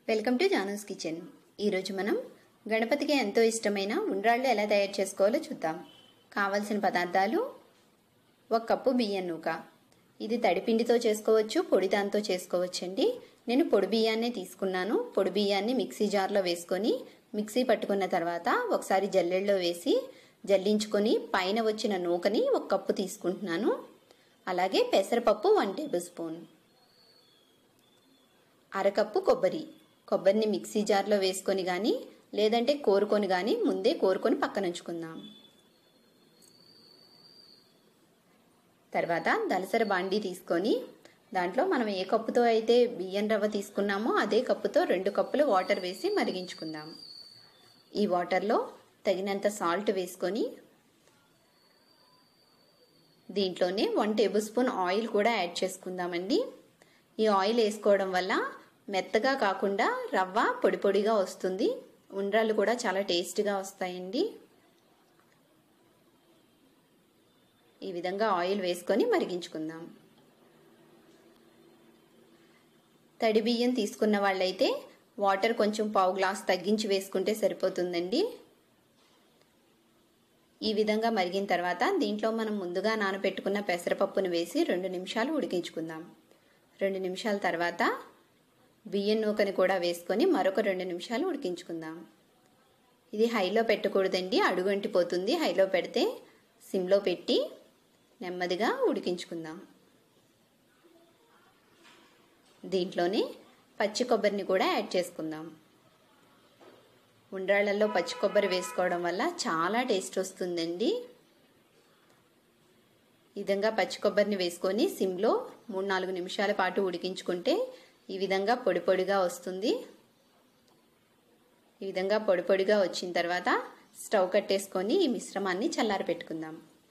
welcome to Janu's kitchen ఈరోజు మనం గణపతికి ఎంతో ఇష్టమైన ఉండ్రాళ్ళు ఎలా తయారు చేసుకోవాలో చూద్దాం కావలసిన పదార్థాలు ఒక కప్పు బియ్యం నూక ఇది తడిపిండితో చేసుకోవచ్చు పొడి దాంతో చేసుకోవచ్చండి నేను పొడి బియ్యాన్నే తీసుకున్నాను పొడి బియ్యాన్ని మిక్సీ జార్లో వేసుకొని మిక్సీ పట్టుకున్న తర్వాత ఒకసారి జల్లెడలో వేసి జల్లించుకొని పైన వచ్చిన నూకని ఒక కప్పు తీసుకుంటున్నాను అలాగే పెసరపప్పు వన్ టేబుల్ స్పూన్ అరకప్పు కొబ్బరి కొబ్బరిని మిక్సీ జార్లో వేసుకొని కానీ లేదంటే కోరుకొని కానీ ముందే కోరుకొని పక్కన ఉంచుకుందాం తర్వాత దలసర బాండీ తీసుకొని దాంట్లో మనం ఏ కప్పుతో అయితే బియ్యం రవ్వ తీసుకున్నామో అదే కప్పుతో రెండు కప్పులు వాటర్ వేసి మరిగించుకుందాం ఈ వాటర్లో తగినంత సాల్ట్ వేసుకొని దీంట్లోనే వన్ టేబుల్ స్పూన్ ఆయిల్ కూడా యాడ్ చేసుకుందామండి ఈ ఆయిల్ వేసుకోవడం వల్ల మెత్తగా కాకుండా రవ్వ పొడి పొడిగా వస్తుంది ఉండ్రాలు కూడా చాలా టేస్ట్గా వస్తాయండి ఈ విధంగా ఆయిల్ వేసుకొని మరిగించుకుందాం తడి బియ్యం తీసుకున్న వాళ్ళైతే వాటర్ కొంచెం పావు గ్లాస్ తగ్గించి వేసుకుంటే సరిపోతుందండి ఈ విధంగా మరిగిన తర్వాత దీంట్లో మనం ముందుగా నానబెట్టుకున్న పెసరపప్పును వేసి రెండు నిమిషాలు ఉడికించుకుందాం రెండు నిమిషాల తర్వాత బియ్యం నూకని కూడా వేసుకొని మరొక రెండు నిమిషాలు ఉడికించుకుందాం ఇది హైలో పెట్టకూడదండి అడుగంటిపోతుంది హైలో పెడితే సిమ్లో పెట్టి నెమ్మదిగా ఉడికించుకుందాం దీంట్లోనే పచ్చి కొబ్బరిని కూడా యాడ్ చేసుకుందాం ఉండ్రాళ్ళల్లో పచ్చి కొబ్బరి వేసుకోవడం వల్ల చాలా టేస్ట్ వస్తుందండి ఈ విధంగా పచ్చి కొబ్బరిని వేసుకొని సిమ్లో మూడు నాలుగు నిమిషాల పాటు ఉడికించుకుంటే ఈ విధంగా పొడి పొడిగా వస్తుంది ఈ విధంగా పొడి పొడిగా వచ్చిన తర్వాత స్టవ్ కట్టేసుకొని ఈ మిశ్రమాన్ని చల్లారి పెట్టుకుందాం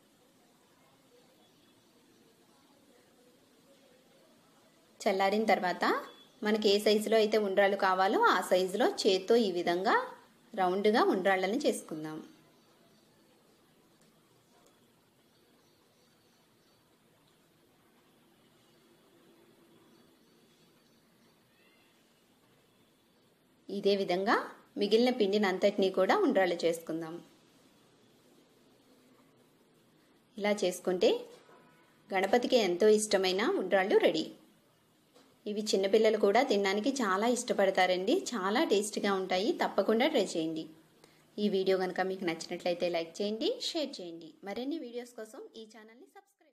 చల్లారిన తర్వాత మనకి ఏ సైజులో అయితే ఉండ్రాళ్ళు కావాలో ఆ సైజులో చేత్తో ఈ విధంగా రౌండ్గా ఉండ్రాళ్ళని చేసుకుందాం ఇదే విధంగా మిగిలిన పిండిని అంతటినీ కూడా ఉండ్రాళ్ళు చేసుకుందాం ఇలా చేసుకుంటే గణపతికి ఎంతో ఇష్టమైన ఉండ్రాళ్ళు రెడీ ఇవి చిన్నపిల్లలు కూడా తినడానికి చాలా ఇష్టపడతారండి చాలా టేస్ట్గా ఉంటాయి తప్పకుండా ట్రై చేయండి ఈ వీడియో కనుక మీకు నచ్చినట్లయితే లైక్ చేయండి షేర్ చేయండి మరిన్ని వీడియోస్ కోసం ఈ ఛానల్ని సబ్స్క్రైబ్